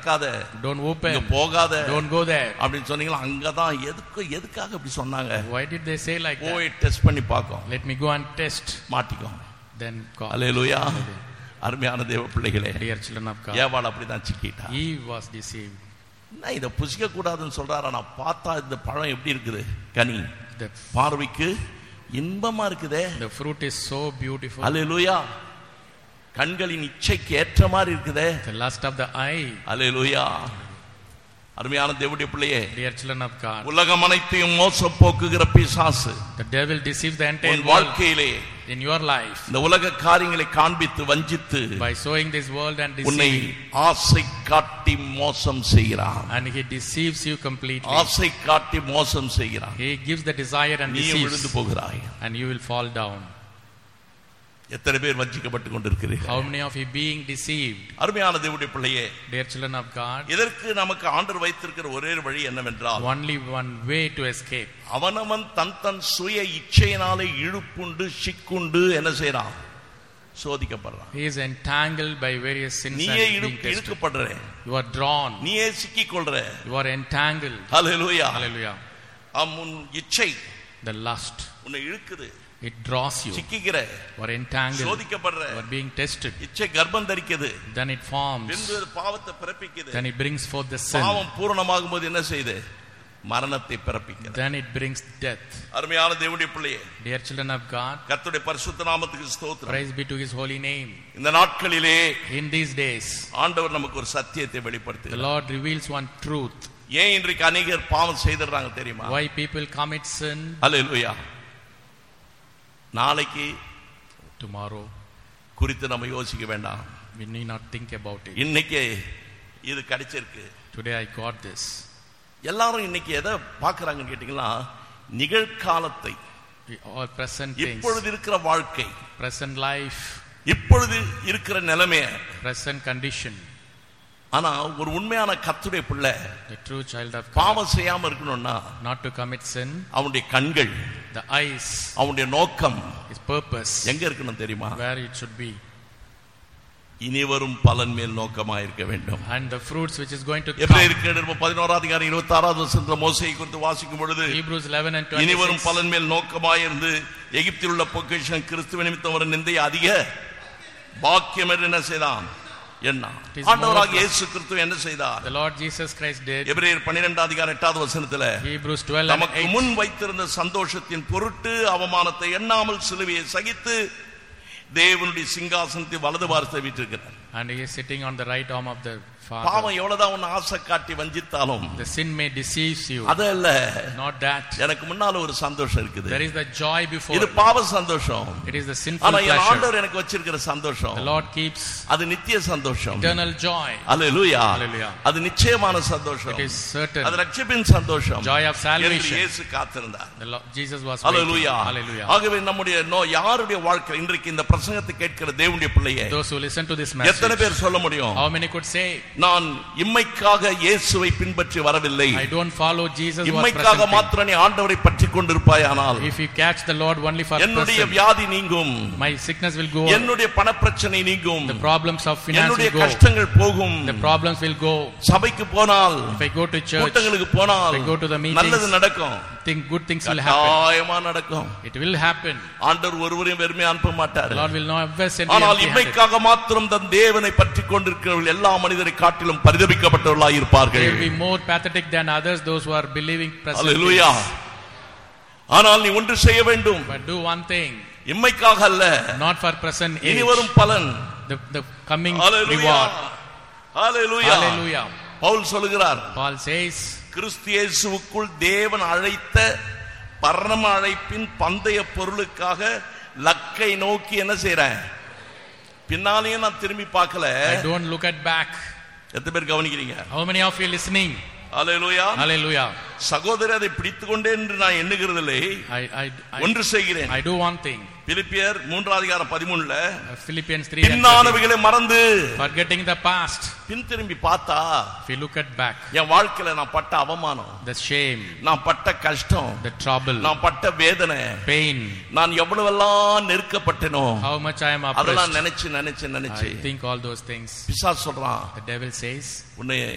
திறக்காத Don't இங்க open. போகாத Don't go there. அப்படின்னு சொன்னீங்களா அங்கதான் எதுக்கு எதுக்காக அப்படி சொன்னாங்க Why did they say like that? போய் டெஸ்ட் பண்ணி பார்க்கும் Let me go and test. மாட்டிக்கும் Then God. அல்லேலூயா அருமையான தேவ பிள்ளைகளே Dear children of God. ஏவாள் அப்படிதான் சிக்கிட்டா Eve was deceived. என்ன இதை புசிக்க கூடாதுன்னு சொல்றாரு ஆனா பார்த்தா இந்த பழம் எப்படி இருக்குது கனி The, பார்வைக்கு இன்பமா இருக்குதே the fruit is so beautiful. அல்லேலூயா கண்களின் இச்சைக்கு ஏற்ற மாதிரி இருக்குதே The lust of the eye. அல்லேலூயா அருமையான தேவனுடைய பிள்ளையே Dear children of God. உலகம் அனைத்தையும் மோசம் போக்குகிற பிசாசு The devil deceives the entire உன் world வாழ்க்கையிலே in your life இந்த உலக காரியங்களை காண்பித்து வஞ்சித்து by showing this world and உன்னை deceiving. ஆசை காட்டி மோசம் செய்கிறான் And he deceives you completely. ஆசை காட்டி மோசம் செய்கிறான் He gives the desire and நீ விழுந்து deceives. போகிறாய் And you will fall down. எத்தனை பேர் வஞ்சிக்கப்பட்டு கொண்டிருக்கிறீர்கள் How many of you being deceived? அருமையான தேவனுடைய பிள்ளையே Dear children of God. இதற்கு நமக்கு ஆண்டர் வைத்திருக்கிற ஒரே வழி என்னவென்றால் Only one way to escape. அவனவன் தன் தன் சுய இச்சையினாலே இழுப்புண்டு சிக்குண்டு என்ன செய்யறான் சோதிக்கப்படுறான் He is entangled by various sins நீயே and being இழுப்பு tested. இழுக்கப்படுற You are drawn. நீயே சிக்கிக் கொள்ற You are entangled. Hallelujah Hallelujah. ஆம், உன் இச்சை The lust. உன்னை இழுக்குது It draws you. சிக்கிக்கிற You are entangled. சோதிக்கப்படுற You are being tested. இச்சை கர்ப்பம் தரிக்குது Then it forms. பின்பு அது பாவத்தை பிறப்பிக்குது Then it brings forth the sin. பாவம் பூரணமாகும் போது என்ன செய்யுது மரணத்தை பிறப்பிக்குது Then it brings death. அருமையான தேவனுடைய பிள்ளையே Dear children of God, கர்த்தருடைய பரிசுத்த நாமத்துக்கு ஸ்தோத்திரம் praise be to his holy name. இந்த நாட்களிலே In these days, ஆண்டவர் நமக்கு ஒரு சத்தியத்தை the வெளிப்படுத்து Lord reveals one truth. ஏன் இன்றைக்கு அநேகர் பாவம் செய்திடுறாங்க தெரியுமா Why people commit sin அல்லேலூயா நாளைக்கு tomorrow, குறித்து நம்ம யோசிக்க வேண்டாம் we need not think about it. இன்னைக்கு இது கிடைச்சிருக்கு Today I got this. எல்லாரும் இன்னைக்கு எதை பார்க்கறாங்கன்னு கேட்டீங்கன்னா நிகழ்காலத்தை We all present things, இப்பொழுது இருக்கிற வாழ்க்கை present life, இப்பொழுது இருக்கிற நிலைமைய present condition. ஆனா ஒரு உண்மையான கத்துடைய பிள்ளை The true child of God, பாவம் செய்யாம இருக்கணும்னா not to commit sin, அவனுடைய கண்கள் the eyes, அவனுடைய நோக்கம் his purpose, எங்க இருக்கணும் தெரியுமா where it should be, இனி வரும் பலன் மேல் நோக்கமா இருக்க வேண்டும் and the fruits which is going to come. எபிரேயருக்கு பதினோராம் அதிகாரம் இருபத்தி ஆறாவது வருஷத்துல மோசையை குறித்து வாசிக்கும் பொழுது Hebrews 11 and இனி வரும் 26. பலன் மேல் நோக்கமாயிருந்து எகிப்தில் உள்ள பொக்கிஷம் கிறிஸ்துவ நிமித்தம் வரும் நிந்தை அதிக பாக்கியம் என்று என்ன செய்தான் என்ன It is ஆண்டவராக more- இயேசு கிறிஸ்து என்ன செய்தார் The Lord Jesus Christ did. எபிரேயர் பன்னிரெண்டாம் அதிகாரம் எட்டாவது வசனத்துல Hebrews 12 and நமக்கு 8. முன் வைத்திருந்த சந்தோஷத்தின் பொருட்டு அவமானத்தை எண்ணாமல் சிலுவையை சகித்து தேவனுடைய சிங்காசனத்தை வலது பார்த்து விட்டிருக்கிறார் And he is sitting on the right arm of the Father. பாவம் எவ்வளவுதான் உன்னை ஆசை காட்டி வஞ்சித்தாலும் The sin may deceive you. அதல்ல Not that. எனக்கு முன்னால ஒரு சந்தோஷம் இருக்குது There is the joy before. இது பாவ சந்தோஷம் It is the sinful ஆனா என் pleasure. ஆண்டவர் எனக்கு வச்சிருக்கிற சந்தோஷம் The Lord keeps அது நித்திய சந்தோஷம் eternal joy. அல்லேலூயா Hallelujah. அது நிச்சயமான சந்தோஷம் It is certain. அது ரட்சிப்பின் சந்தோஷம் Joy of என்று salvation. இயேசு காத்திருந்தார் The Lord, Jesus was waiting. Hallelujah Hallelujah. ஆகவே நம்முடைய நோ யாருடைய வாழ்க்கை இன்றைக்கு இந்த பிரசங்கத்தை கேட்கிற தேவனுடைய பிள்ளையே Those who listen to this எத்தனை message, பேர் சொல்ல முடியும் how many could say, நான் இம்மைக்காக இயேசுவை பின்பற்றி வரவில்லை I don't follow Jesus or இம்மைக்காக present மாத்திரம் நீ ஆண்டவரை பற்றி கொண்டிருப்பாயானால் If you catch the Lord only for என்னுடைய present, வியாதி நீங்கும் my sickness will go. என்னுடைய பணப்பிரச்சனை நீங்கும் The problems of finance என்னுடைய will go. கஷ்டங்கள் போகும் The problems will go. சபைக்கு போனால் If I go to church, கூட்டங்களுக்கு போனால் If I go to the meetings, நல்லது நடக்கும் think good things will happen. கட்டாயமா நடக்கும் It will happen. ஆண்டவர் ஒருவரையும் வெறுமையா அனுப்ப மாட்டார் The Lord will never send you ஆனால் empty-handed. இம்மைக்காக மாத்திரம் தன் தேவனை பற்றி கொண்டிருக்கிறவர்கள் எல்லா மனிதரை காட்டிலும் பரிதபிக்கப்பட்டவர்களாய் They இருப்பார்கள் will be more pathetic than others, those who are believing present hallelujah things. ஆனால் நீ ஒன்று செய்ய வேண்டும் But do one thing, இம்மைக்காக அல்ல not for present இனி age, வரும் பலன் the, the coming hallelujah reward. Hallelujah Hallelujah. Pavul சொல்லுகிறார் Paul says, கிறிஸ்து இயேசுவுக்குள் தேவன் அழைத்த பரம அழைப்பின் பந்தய பொருளுக்காக லக்கை நோக்கி என்ன செய்றேன் பின்னாலேயும் நான் திரும்பி பார்க்கல I don't look at back. எத்தனை பேர் கவனிக்கிறீங்க How many of you listening? Hallelujah Hallelujah. சகோதரி அதை பிடித்துக் கொண்டே என்று நான் எண்ணுகிறதில்லை I, I, I, ஒன்று செய்கிறேன் I do one thing. பிலிப்பியர் மூன்றாம் அதிகாரம் பதிமூணுல Uh, Philippians 3 and 13. பின்னானவைகளை மறந்து Forgetting the past. பின் திரும்பி பார்த்தா If you look at back, என் வாழ்க்கையில நான் பட்ட அவமானம் the shame, நான் பட்ட கஷ்டம் the trouble, நான் பட்ட வேதனை pain, நான் எவ்வளவெல்லாம் நெருக்கப்பட்டனோ how much I am அதெல்லாம் oppressed. நினைச்சு நினைச்சு நினைச்சு I think all those things. பிசாசு சொல்றான் The devil says, உன்னை